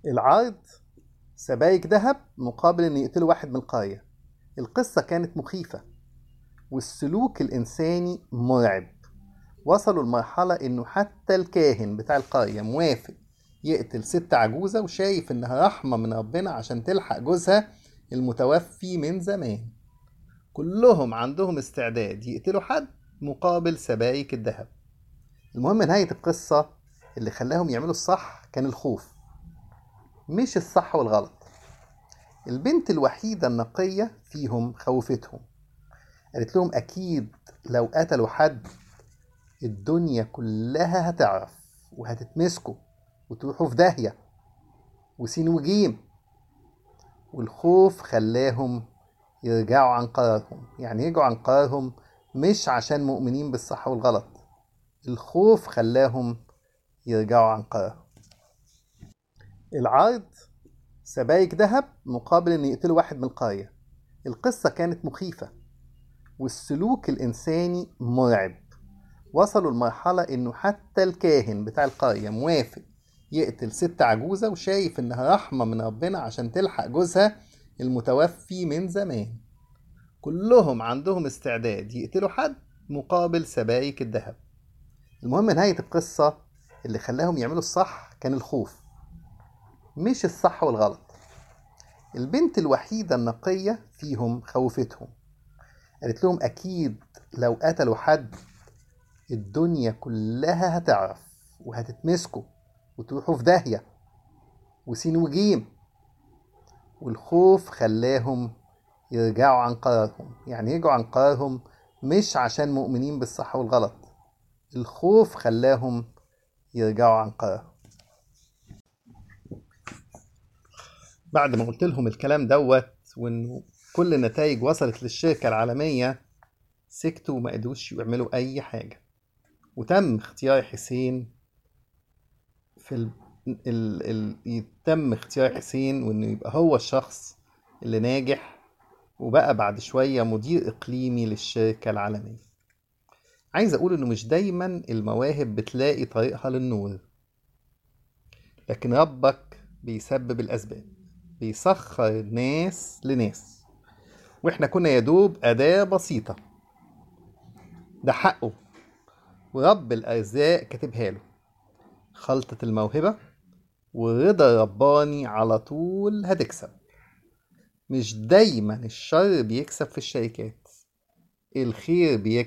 العرض سبايك ذهب مقابل ان يقتلوا واحد من القرية القصة كانت مخيفة والسلوك الإنساني مرعب وصلوا لمرحلة إنه حتى الكاهن بتاع القرية موافق يقتل ست عجوزة وشايف إنها رحمة من ربنا عشان تلحق جوزها المتوفي من زمان كلهم عندهم استعداد يقتلوا حد مقابل سبايك الذهب المهم نهاية القصة اللي خلاهم يعملوا الصح كان الخوف مش الصح والغلط البنت الوحيدة النقية فيهم خوفتهم قالت لهم أكيد لو قتلوا حد الدنيا كلها هتعرف وهتتمسكوا وتروحوا في داهية وسين وجيم والخوف خلاهم يرجعوا عن قرارهم يعني يرجعوا عن قرارهم مش عشان مؤمنين بالصح والغلط الخوف خلاهم يرجعوا عن قرارهم العرض سبايك ذهب مقابل ان يقتلوا واحد من القرية القصة كانت مخيفة والسلوك الإنساني مرعب وصلوا لمرحلة إنه حتى الكاهن بتاع القرية موافق يقتل ست عجوزة وشايف إنها رحمة من ربنا عشان تلحق جوزها المتوفي من زمان كلهم عندهم استعداد يقتلوا حد مقابل سبايك الذهب المهم نهاية القصة اللي خلاهم يعملوا الصح كان الخوف مش الصح والغلط البنت الوحيدة النقية فيهم خوفتهم قالت لهم أكيد لو قتلوا حد الدنيا كلها هتعرف وهتتمسكوا وتروحوا في داهية وسين وجيم والخوف خلاهم يرجعوا عن قرارهم يعني يرجعوا عن قرارهم مش عشان مؤمنين بالصح والغلط الخوف خلاهم يرجعوا عن قرارهم بعد ما قلت لهم الكلام دوت وانه كل النتائج وصلت للشركة العالمية سكتوا وما قدروش يعملوا أي حاجة وتم اختيار حسين في ال... ال... ال... يتم اختيار حسين وإنه يبقى هو الشخص اللي ناجح وبقى بعد شوية مدير إقليمي للشركة العالمية عايز أقول إنه مش دايما المواهب بتلاقي طريقها للنور لكن ربك بيسبب الأسباب بيسخر ناس لناس واحنا كنا يدوب أداة بسيطة ده حقه ورب الأرزاق كاتبها له خلطة الموهبة ورضا رباني على طول هتكسب مش دايما الشر بيكسب في الشركات الخير بيكسب